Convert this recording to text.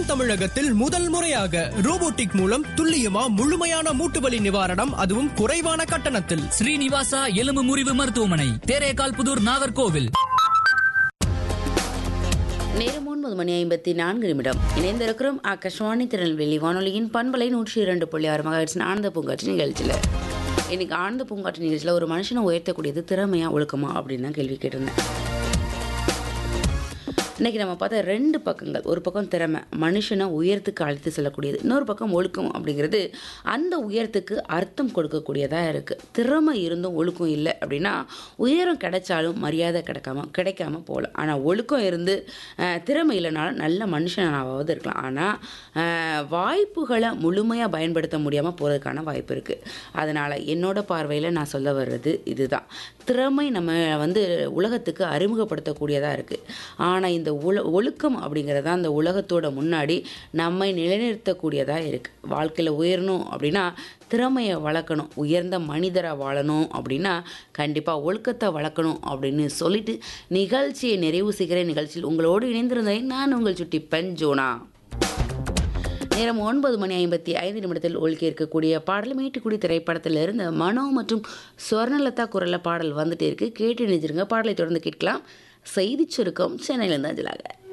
தென் தமிழகத்தில் முதல் முறையாக ரோபோட்டிக் மூலம் துல்லியமா முழுமையான மூட்டு வலி நிவாரணம் அதுவும் குறைவான கட்டணத்தில் ஸ்ரீனிவாசா எலும்பு முறிவு மருத்துவமனை தேரேகால் புதூர் நாகர்கோவில் நேரம் ஒன்பது மணி ஐம்பத்தி நான்கு நிமிடம் இணைந்திருக்கிறோம் ஆகாஷ்வாணி திருநெல்வேலி வானொலியின் பண்பலை நூற்றி இரண்டு புள்ளி ஆறு மகாட்சின் ஆனந்த பூங்காற்று நிகழ்ச்சியில் இன்னைக்கு ஆனந்த பூங்காற்று நிகழ்ச்சியில் ஒரு மனுஷனை உயர்த்தக்கூடியது திறமையா ஒழுக்கமா அப்படின்னு தான் கேள்வி கேட்டிருந்தேன் இன்னைக்கு நம்ம பார்த்த ரெண்டு பக்கங்கள் ஒரு பக்கம் திறமை மனுஷனை உயரத்துக்கு அழைத்து செல்லக்கூடியது இன்னொரு பக்கம் ஒழுக்கம் அப்படிங்கிறது அந்த உயரத்துக்கு அர்த்தம் கொடுக்கக்கூடியதாக இருக்குது திறமை இருந்தும் ஒழுக்கம் இல்லை அப்படின்னா உயரம் கிடைச்சாலும் மரியாதை கிடைக்காம கிடைக்காம போகலாம் ஆனால் ஒழுக்கம் இருந்து அஹ், திறமை இல்லைனாலும் நல்ல மனுஷனாவது இருக்கலாம் ஆனால் வாய்ப்புகளை முழுமையாக பயன்படுத்த முடியாமல் போகிறதுக்கான வாய்ப்பு இருக்குது அதனால் என்னோட பார்வையில் நான் சொல்ல வர்றது இதுதான் திறமை நம்ம வந்து உலகத்துக்கு அறிமுகப்படுத்தக்கூடியதாக இருக்குது ஆனால் இந்த உல ஒழுக்கம் அப்படிங்கிறது அந்த உலகத்தோட முன்னாடி நம்மை நிலைநிறுத்தக்கூடியதாக இருக்குது வாழ்க்கையில் உயரணும் அப்படின்னா திறமையை வளர்க்கணும் உயர்ந்த மனிதராக வாழணும் அப்படின்னா கண்டிப்பாக ஒழுக்கத்தை வளர்க்கணும் அப்படின்னு சொல்லிட்டு நிகழ்ச்சியை நிறைவு செய்கிற நிகழ்ச்சியில் உங்களோடு இணைந்திருந்தேன் நான் உங்கள் சுட்டி பெண் ஜோனா நேரம் ஒன்பது மணி ஐம்பத்தி ஐந்து நிமிடத்தில் ஒழுக்கி இருக்கக்கூடிய பாடல் மேட்டுக்குடி திரைப்படத்தில் இருந்து மனோ மற்றும் சுவர்ணலதா குரலில் பாடல் வந்துட்டு இருக்கு கேட்டு நினைச்சிருங்க பாடலை தொடர்ந்து கேட்கலாம் செய்திச் சுருக்கம் சென்னையிலிருந்து அஞ்சலாக